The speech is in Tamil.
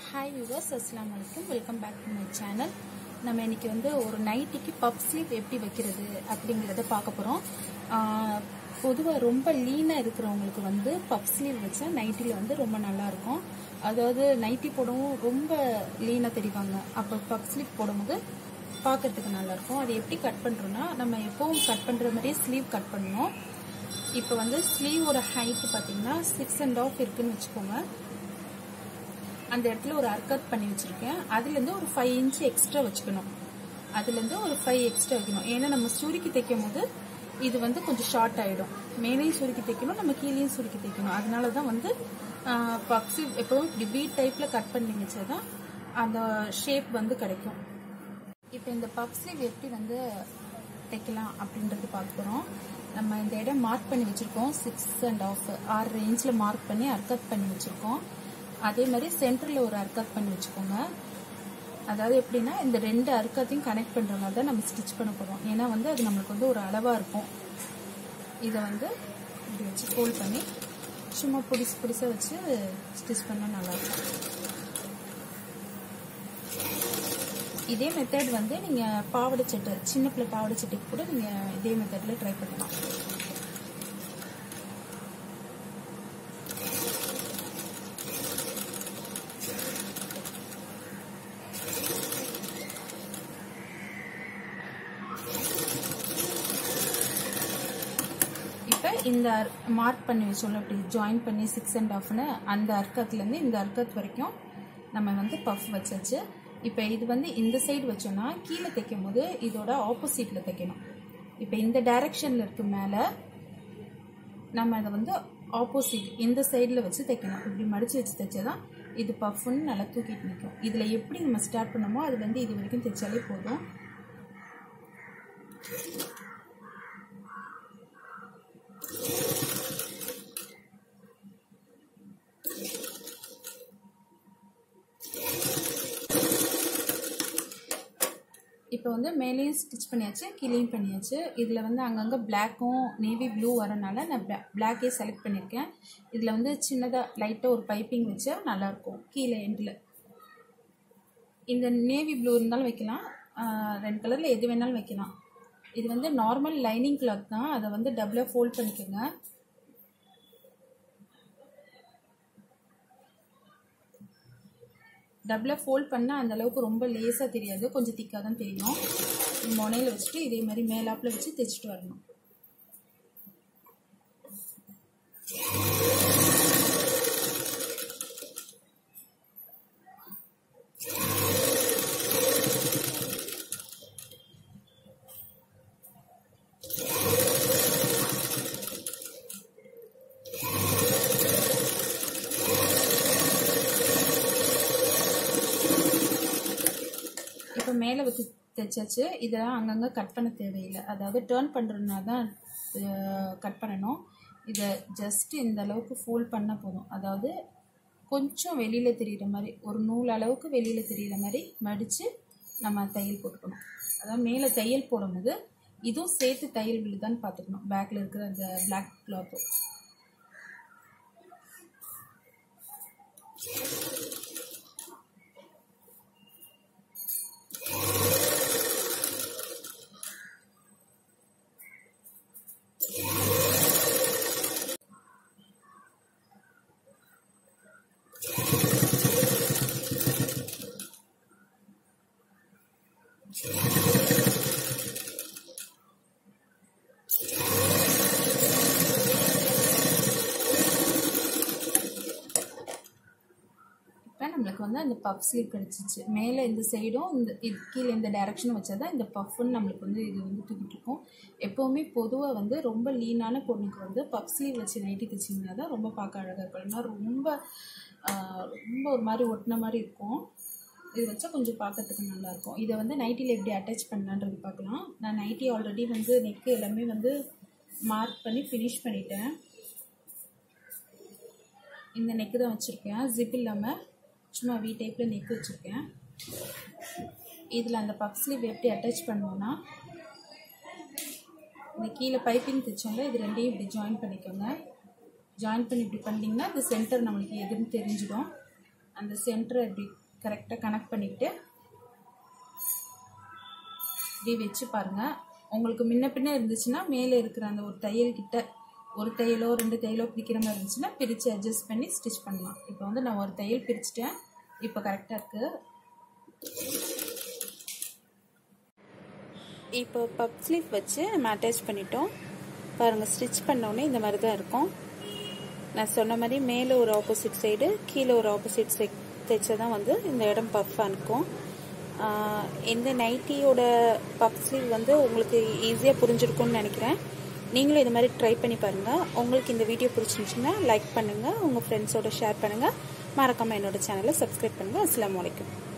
ஹாய் வியூவர்ஸ் அஸ்லாம் வலைக்கம் welcome back to my channel நம்ம இன்னைக்கு வந்து ஒரு நைட்டிக்கு பப் ஸ்லீப் எப்படி வைக்கிறது அப்படிங்கிறத பார்க்க போகிறோம் பொதுவாக ரொம்ப லீனாக இருக்கிறவங்களுக்கு வந்து பப் ஸ்லீவ் வச்சா நைட்டியில் வந்து ரொம்ப நல்லா இருக்கும் அதாவது நைட்டி போடவும் ரொம்ப லீனாக தெரிவாங்க அப்போ பப் ஸ்லீப் போடும்போது பார்க்கறதுக்கு நல்லா இருக்கும் அது எப்படி கட் பண்ணுறோன்னா நம்ம எப்பவும் கட் பண்ணுற மாதிரியே ஸ்லீவ் கட் பண்ணணும் இப்போ வந்து ஸ்லீவோட ஹைட் பார்த்தீங்கன்னா சிக்ஸ் அண்ட் ஆஃப் இருக்குன்னு வச்சுக்கோங்க அந்த இடத்துல ஒரு அர்கட் பண்ணி வச்சிருக்கேன் அதுலேருந்து ஒரு ஃபைவ் இன்ச் எக்ஸ்ட்ரா வச்சுக்கணும் அதுலேருந்து ஒரு ஃபைவ் எக்ஸ்ட்ரா வைக்கணும் ஏன்னா நம்ம சுருக்கி தைக்கும் போது இது வந்து கொஞ்சம் ஷார்ட் ஆகிடும் மேலேயும் சுருக்கி தைக்கணும் நம்ம கீழேயும் சுருக்கி தைக்கணும் அதனால தான் வந்து பக்ஸி எப்பவும் இப்படி பீட் டைப்பில் கட் பண்ணி வச்சாதான் அந்த ஷேப் வந்து கிடைக்கும் இப்போ இந்த பப் ஸ்லீவ் எப்படி வந்து தைக்கலாம் அப்படின்றது பார்க்குறோம் நம்ம இந்த இடம் மார்க் பண்ணி வச்சுருக்கோம் சிக்ஸ் அண்ட் ஆஃப் ஆறு இன்ச்சில் மார்க் பண்ணி அர்கட் பண்ணி வச்சுருக்கோம் அதே மாதிரி சென்டரில் ஒரு அர்க்கத் பண்ணி வச்சுக்கோங்க அதாவது எப்படின்னா இந்த ரெண்டு அர்க்கத்தையும் கனெக்ட் பண்ணுற மாதிரி தான் நம்ம ஸ்டிச் பண்ண போகிறோம் ஏன்னா வந்து அது நம்மளுக்கு வந்து ஒரு அளவாக இருக்கும் இதை வந்து இப்படி வச்சு ஃபோல்ட் பண்ணி சும்மா புடிசு புடிசாக வச்சு ஸ்டிச் பண்ணால் நல்லாயிருக்கும் இதே மெத்தட் வந்து நீங்கள் பாவாடை சட்டை சின்ன பிள்ளை பாவாடை சட்டைக்கு கூட நீங்கள் இதே மெத்தடில் ட்ரை பண்ணலாம் இப்போ இந்த மார்க் பண்ணி வச்சோம்ல அப்படி ஜாயின் பண்ணி சிக்ஸ் அண்ட் ஆஃப்னு அந்த அர்க்கத்துலேருந்து இந்த அர்க்கத் வரைக்கும் நம்ம வந்து பஃப் வச்சாச்சு இப்போ இது வந்து இந்த சைடு வச்சோம்னா கீழே தைக்கும் போது இதோட ஆப்போசிட்டில் தைக்கணும் இப்போ இந்த டைரக்ஷனில் இருக்கு மேலே நம்ம அதை வந்து ஆப்போசிட் இந்த சைடில் வச்சு தைக்கணும் இப்படி மடித்து வச்சு தைச்சாதான் இது பஃப்னு நல்லா தூக்கிட்டு நிற்கும் இதில் எப்படி நம்ம ஸ்டார்ட் பண்ணமோ அது வந்து இது வரைக்கும் தைச்சாலே போதும் இப்போ வந்து மேலேயும் ஸ்டிச் பண்ணியாச்சு கீழேயும் பண்ணியாச்சு இதில் வந்து அங்கங்கே பிளாக்கும் நேவி ப்ளூ வரனால நான் பிளாக்கே செலக்ட் பண்ணியிருக்கேன் இதில் வந்து சின்னதாக லைட்டாக ஒரு பைப்பிங் வச்சா நல்லாயிருக்கும் கீழே எண்டில் இந்த நேவி ப்ளூ இருந்தாலும் வைக்கலாம் ரெண்டு கலரில் எது வேணாலும் வைக்கலாம் இது வந்து நார்மல் லைனிங் கிளாத் தான் அதை வந்து டபுளாக ஃபோல்ட் பண்ணிக்கோங்க டபுளாக ஃபோல்ட் பண்ணால் அந்த அளவுக்கு ரொம்ப லேஸாக தெரியாது கொஞ்சம் திக்காக தான் தெரியும் முனையில் வச்சுட்டு இதே மாதிரி மேலாப்பில் வச்சு தைச்சிட்டு வரணும் இப்போ மேலே வச்சு தைச்சாச்சு இதெல்லாம் அங்கங்கே கட் பண்ண தேவையில்லை அதாவது டேர்ன் பண்ணுறதுனா தான் கட் பண்ணணும் இதை ஜஸ்ட் இந்த அளவுக்கு ஃபோல்ட் பண்ணால் போதும் அதாவது கொஞ்சம் வெளியில் தெரிகிற மாதிரி ஒரு நூல் அளவுக்கு வெளியில் தெரிகிற மாதிரி மடித்து நம்ம தையல் போட்டுக்கணும் அதாவது மேலே தையல் போடும்போது இதுவும் சேர்த்து தையல் விழுதான்னு பார்த்துக்கணும் பேக்கில் இருக்கிற அந்த பிளாக் கிளாத்தும் இப்போ நம்மளுக்கு வந்து அந்த பஃப் ஸ்லீவ் கிடச்சிச்சு மேலே இந்த சைடும் இந்த இது கீழே இந்த டைரக்ஷனும் வச்சா தான் இந்த பஃப்னு நம்மளுக்கு வந்து இது வந்து தூக்கிட்டு இருக்கும் எப்போவுமே பொதுவாக வந்து ரொம்ப லீனான பொண்ணுக்கு வந்து பஃப் ஸ்லீவ் வச்சு நைட்டி தைச்சிங்கன்னா தான் ரொம்ப பார்க்க அழகாக இருக்கும் இல்லைன்னா ரொம்ப ரொம்ப ஒரு மாதிரி ஒட்டின மாதிரி இருக்கும் இது வச்சா கொஞ்சம் பார்க்கறதுக்கு நல்லாயிருக்கும் இதை வந்து நைட்டியில் எப்படி அட்டாச் பண்ணலான்றது பார்க்கலாம் நான் நைட்டி ஆல்ரெடி வந்து நெக்கு எல்லாமே வந்து மார்க் பண்ணி ஃபினிஷ் பண்ணிட்டேன் இந்த நெக்கு தான் வச்சுருக்கேன் ஜிப் இல்லாமல் சும்மா வி டைப்பில் நெக் வச்சுருக்கேன் இதில் அந்த பஃப் ஸ்லீவ் எப்படி அட்டாச் பண்ணுவோன்னா இந்த கீழே பைப்பிங் தைச்சோங்க இது ரெண்டையும் இப்படி ஜாயின் பண்ணிக்கோங்க ஜாயின் பண்ணி இப்படி பண்ணிங்கன்னா இந்த சென்டர் நம்மளுக்கு எதுன்னு தெரிஞ்சிடும் அந்த சென்டரை இப்படி கரெக்டாக கனெக்ட் பண்ணிவிட்டு இப்படி வச்சு பாருங்கள் உங்களுக்கு முன்ன பின்ன இருந்துச்சுன்னா மேலே இருக்கிற அந்த ஒரு தையல் கிட்ட ஒரு தையலோ ரெண்டு தையலோ பிரிக்கிற மாதிரி இருந்துச்சுன்னா பிரித்து அட்ஜஸ்ட் பண்ணி ஸ்டிச் பண்ணலாம் இப்போ வந்து நான் ஒரு தையல் பிரிச்சிட்டேன் இப்போ கரெக்டாக இருக்குது இப்போ பப் ஸ்லீவ் வச்சு நம்ம அட்டாச் பண்ணிட்டோம் பாருங்கள் ஸ்டிச் பண்ணோடனே இந்த மாதிரி தான் இருக்கும் நான் சொன்ன மாதிரி மேலே ஒரு ஆப்போசிட் சைடு கீழே ஒரு ஆப்போசிட் சைட் தைச்சா தான் வந்து இந்த இடம் பஃப்பாக இருக்கும் இந்த நைட்டியோட பப் ஸ்லீவ் வந்து உங்களுக்கு ஈஸியாக புரிஞ்சிருக்கும்னு நினைக்கிறேன் நீங்களும் இது மாதிரி ட்ரை பண்ணி பாருங்கள் உங்களுக்கு இந்த வீடியோ பிடிச்சிருந்துச்சுன்னா லைக் பண்ணுங்கள் உங்கள் ஃப்ரெண்ட்ஸோட ஷேர் பண்ணுங்கள் மறக்காமல் என்னோட சேனலை சப்ஸ்கிரைப் பண்ணுங்கள் அஸ்லாம் வலைக்கம்